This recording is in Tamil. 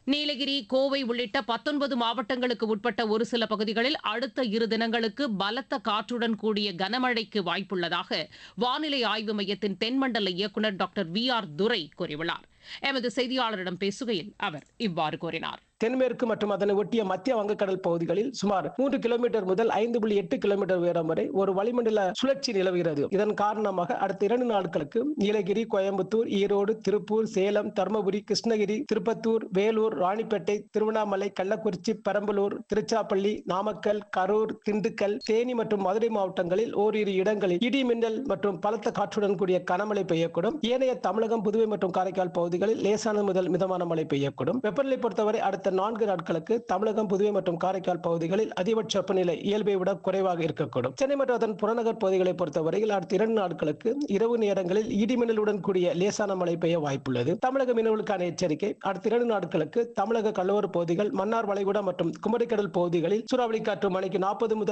நீலகிரி கோவை உள்ளிட்ட பத்தொன்பது மாவட்டங்களுக்கு உட்பட்ட ஒரு சில பகுதிகளில் அடுத்த இரு தினங்களுக்கு பலத்த காற்றுடன் கூடிய கனமழைக்கு வாய்ப்புள்ளதாக வானிலை ஆய்வு மையத்தின் தென்மண்டல இயக்குநர் டாக்டர் வி ஆர் துரை கூறியுள்ளார் எமது செய்தியாளரிடம் பேசுகையில் அவர் இவ்வாறு கூறினார் தென்மேற்கு மற்றும் அதனை ஒட்டிய மத்திய வங்கக்கடல் பகுதிகளில் சுமார் மூன்று கிலோமீட்டர் முதல் ஐந்து புள்ளி எட்டு கிலோமீட்டர் உயரம் வரை ஒரு வளிமண்டல சுழற்சி நிலவுகிறது இதன் காரணமாக அடுத்த இரண்டு நாட்களுக்கு நீலகிரி கோயம்புத்தூர் ஈரோடு திருப்பூர் சேலம் தருமபுரி கிருஷ்ணகிரி திருப்பத்தூர் வேலூர் ராணிப்பேட்டை திருவண்ணாமலை கள்ளக்குறிச்சி பெரம்பலூர் திருச்சிராப்பள்ளி நாமக்கல் கரூர் திண்டுக்கல் தேனி மற்றும் மதுரை மாவட்டங்களில் ஓரிரு இடங்களில் இடி மின்னல் மற்றும் பலத்த காற்றுடன் கூடிய கனமழை பெய்யக்கூடும் ஏனைய தமிழகம் புதுவை மற்றும் காரைக்கால் பகுதிகளில் லேசானது முதல் மிதமான மழை பெய்யக்கூடும் வெப்பநிலை பொறுத்தவரை அடுத்த நான்கு நாட்களுக்கு தமிழகம் புதுவை மற்றும் காரைக்கால் பகுதிகளில் அதிகபட்ச வெப்பநிலை இயல்பை விட குறைவாக இருக்கக்கூடும் சென்னை மற்றும் அதன் புறநகர் பகுதிகளை பொறுத்தவரையில் அடுத்த இரண்டு நாட்களுக்கு இரவு நேரங்களில் இடிமின்னலுடன் கூடிய லேசான மழை பெய்ய வாய்ப்புள்ளது தமிழக மீனவர்களுக்கான எச்சரிக்கை அடுத்த இரண்டு நாட்களுக்கு தமிழக கடலோர பகுதிகள் மன்னார் வளைகுடா மற்றும் குமரிக்கடல் பகுதிகளில் சூறாவளி காற்று மணிக்கு நாற்பது முதல்